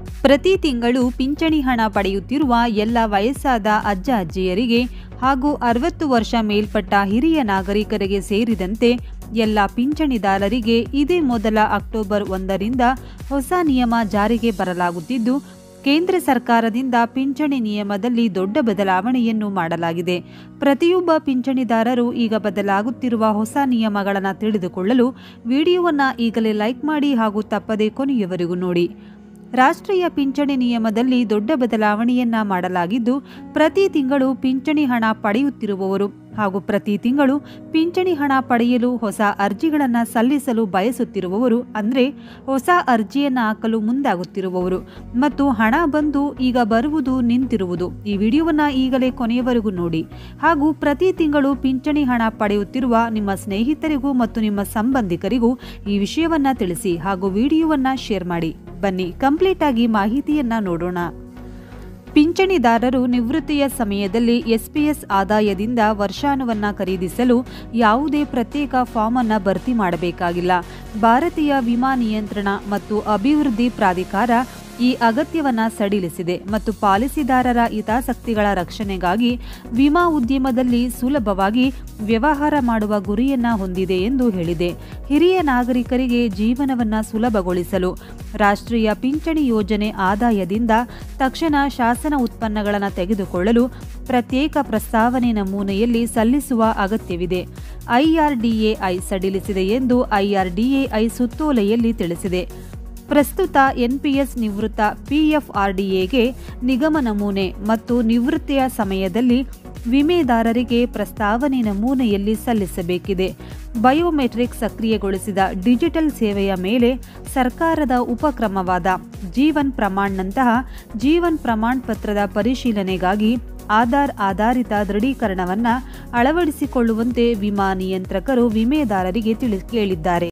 ಪ್ರತಿ ತಿಂಗಳು ಪಿಂಚಣಿ ಹಣ ಪಡೆಯುತ್ತಿರುವ ಎಲ್ಲ ವಯಸ್ಸಾದ ಅಜ್ಜ ಅಜ್ಜಿಯರಿಗೆ ಹಾಗೂ ಅರವತ್ತು ವರ್ಷ ಮೇಲ್ಪಟ್ಟ ಹಿರಿಯ ನಾಗರಿಕರಿಗೆ ಸೇರಿದಂತೆ ಎಲ್ಲ ಪಿಂಚಣಿದಾರರಿಗೆ ಇದೇ ಮೊದಲ ಅಕ್ಟೋಬರ್ ಒಂದರಿಂದ ಹೊಸ ನಿಯಮ ಜಾರಿಗೆ ಬರಲಾಗುತ್ತಿದ್ದು ಕೇಂದ್ರ ಸರ್ಕಾರದಿಂದ ಪಿಂಚಣಿ ನಿಯಮದಲ್ಲಿ ದೊಡ್ಡ ಬದಲಾವಣೆಯನ್ನು ಮಾಡಲಾಗಿದೆ ಪ್ರತಿಯೊಬ್ಬ ಪಿಂಚಣಿದಾರರು ಈಗ ಬದಲಾಗುತ್ತಿರುವ ಹೊಸ ನಿಯಮಗಳನ್ನು ತಿಳಿದುಕೊಳ್ಳಲು ವಿಡಿಯೋವನ್ನು ಈಗಲೇ ಲೈಕ್ ಮಾಡಿ ಹಾಗೂ ತಪ್ಪದೇ ಕೊನೆಯವರೆಗೂ ನೋಡಿ ರಾಷ್ಟ್ರೀಯ ಪಿಂಚಣಿ ನಿಯಮದಲ್ಲಿ ದೊಡ್ಡ ಬದಲಾವಣೆಯನ್ನ ಮಾಡಲಾಗಿದ್ದು ಪ್ರತಿ ತಿಂಗಳು ಪಿಂಚಣಿ ಹಣ ಪಡೆಯುತ್ತಿರುವವರು ಹಾಗೂ ಪ್ರತಿ ತಿಂಗಳು ಪಿಂಚಣಿ ಹಣ ಪಡೆಯಲು ಹೊಸ ಅರ್ಜಿಗಳನ್ನು ಸಲ್ಲಿಸಲು ಬಯಸುತ್ತಿರುವವರು ಅಂದರೆ ಹೊಸ ಅರ್ಜಿಯನ್ನು ಹಾಕಲು ಮುಂದಾಗುತ್ತಿರುವವರು ಮತ್ತು ಹಣ ಬಂದು ಈಗ ಬರುವುದು ನಿಂತಿರುವುದು ಈ ವಿಡಿಯೋವನ್ನು ಈಗಲೇ ಕೊನೆಯವರೆಗೂ ನೋಡಿ ಹಾಗೂ ಪ್ರತಿ ತಿಂಗಳು ಪಿಂಚಣಿ ಹಣ ಪಡೆಯುತ್ತಿರುವ ನಿಮ್ಮ ಸ್ನೇಹಿತರಿಗೂ ಮತ್ತು ನಿಮ್ಮ ಸಂಬಂಧಿಕರಿಗೂ ಈ ವಿಷಯವನ್ನ ತಿಳಿಸಿ ಹಾಗೂ ವಿಡಿಯೋವನ್ನ ಶೇರ್ ಮಾಡಿ ಬನ್ನಿ ಕಂಪ್ಲೀಟ್ ಆಗಿ ಮಾಹಿತಿಯನ್ನ ನೋಡೋಣ ಪಿಂಚಣಿದಾರರು ನಿವೃತ್ತಿಯ ಸಮಯದಲ್ಲಿ ಎಸ್ಪಿಎಸ್ ಆದಾಯದಿಂದ ವರ್ಷಾನುವನ್ನ ಖರೀದಿಸಲು ಯಾವುದೇ ಪ್ರತ್ಯೇಕ ಫಾರ್ಮ್ ಅನ್ನ ಭರ್ತಿ ಮಾಡಬೇಕಾಗಿಲ್ಲ ಭಾರತೀಯ ವಿಮಾ ನಿಯಂತ್ರಣ ಮತ್ತು ಅಭಿವೃದ್ಧಿ ಪ್ರಾಧಿಕಾರ ಈ ಅಗತ್ಯವನ್ನ ಸಡಿಲಿಸಿದೆ ಮತ್ತು ಪಾಲಿಸಿದಾರರ ಹಿತಾಸಕ್ತಿಗಳ ರಕ್ಷಣೆಗಾಗಿ ವಿಮಾ ಉದ್ಯಮದಲ್ಲಿ ಸುಲಭವಾಗಿ ವ್ಯವಹಾರ ಮಾಡುವ ಗುರಿಯನ್ನ ಹೊಂದಿದೆ ಎಂದು ಹೇಳಿದೆ ಹಿರಿಯ ನಾಗರಿಕರಿಗೆ ಜೀವನವನ್ನ ಸುಲಭಗೊಳಿಸಲು ರಾಷ್ಟ್ರೀಯ ಪಿಂಚಣಿ ಯೋಜನೆ ಆದಾಯದಿಂದ ತಕ್ಷಣ ಶಾಸನ ಉತ್ಪನ್ನಗಳನ್ನು ತೆಗೆದುಕೊಳ್ಳಲು ಪ್ರತ್ಯೇಕ ಪ್ರಸ್ತಾವನೆ ನಮೂನೆಯಲ್ಲಿ ಸಲ್ಲಿಸುವ ಅಗತ್ಯವಿದೆ ಐಆರ್ಡಿಎಐ ಸಡಿಲಿಸಿದೆ ಎಂದು ಐಆರ್ಡಿಎಐ ಸುತ್ತೋಲೆಯಲ್ಲಿ ತಿಳಿಸಿದೆ ಪ್ರಸ್ತುತ ಎನ್ಪಿಎಸ್ ನಿವೃತ್ತ ಪಿಎಫ್ಆರ್ಡಿಎಗೆ ನಿಗಮ ನಮೂನೆ ಮತ್ತು ನಿವೃತ್ತಿಯ ಸಮಯದಲ್ಲಿ ವಿಮೆದಾರರಿಗೆ ಪ್ರಸ್ತಾವನೆ ನಮೂನೆಯಲ್ಲಿ ಸಲ್ಲಿಸಬೇಕಿದೆ ಬಯೋಮೆಟ್ರಿಕ್ ಸಕ್ರಿಯಗೊಳಿಸಿದ ಡಿಜಿಟಲ್ ಸೇವೆಯ ಮೇಲೆ ಸರ್ಕಾರದ ಉಪಕ್ರಮವಾದ ಜೀವನ್ ಪ್ರಮಾಣ್ನಂತಹ ಜೀವನ್ ಪ್ರಮಾಣ್ ಪತ್ರದ ಪರಿಶೀಲನೆಗಾಗಿ ಆಧಾರ್ ಆಧಾರಿತ ದೃಢೀಕರಣವನ್ನು ಅಳವಡಿಸಿಕೊಳ್ಳುವಂತೆ ವಿಮಾ ನಿಯಂತ್ರಕರು ವಿಮೆದಾರರಿಗೆ ತಿಳಿ ಕೇಳಿದ್ದಾರೆ